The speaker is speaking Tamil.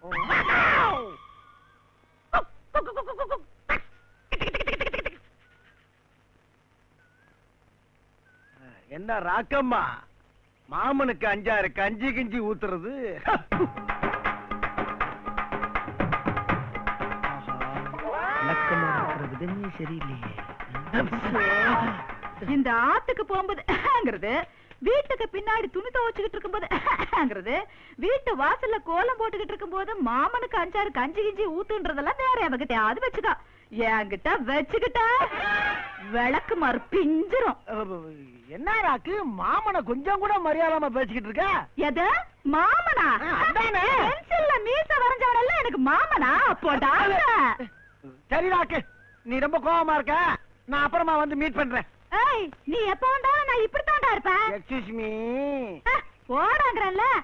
என்ன ராக்கம்மா மாமனுக்கு அஞ்சாறு கஞ்சி கிஞ்சி ஊத்துறது விளக்கமா இருக்கிற விதமே சரியில்லையே இந்த ஆத்துக்கு போகும்போது வீட்டுக்கு பின்னாடி துணி துவச்சுக்கிட்டு இருக்கும்போது வீட்டு வாசல்ல கோலம் போட்டுக்கிட்டு இருக்கும்போது மாமனுக்கு அஞ்சாறு கஞ்சி கிஞ்சி ஊத்துன்றதெல்லாம் வேற எவகிட்ட அது வச்சுக்கோ என்கிட்ட வச்சுக்கிட்ட விளக்கு மறு பிஞ்சிரும் என்ன ராக்கு மாமனை கொஞ்சம் கூட மரியாதாம பேசிக்கிட்டு இருக்க எது மாமனா ஆ, அதானே. பென்சில்ல மீச வரைஞ்சவனெல்லாம் எனக்கு மாமனா போடா சரி ராக்கு நீ ரொம்ப கோவமா இருக்க நான் அப்புறமா வந்து மீட் பண்றேன் ஏய் நீ எப்ப வந்தாலும் நான் இப்படித்தான்டா இருப்பேன் எக்ஸ்கியூஸ் மீ போடாங்கறல்ல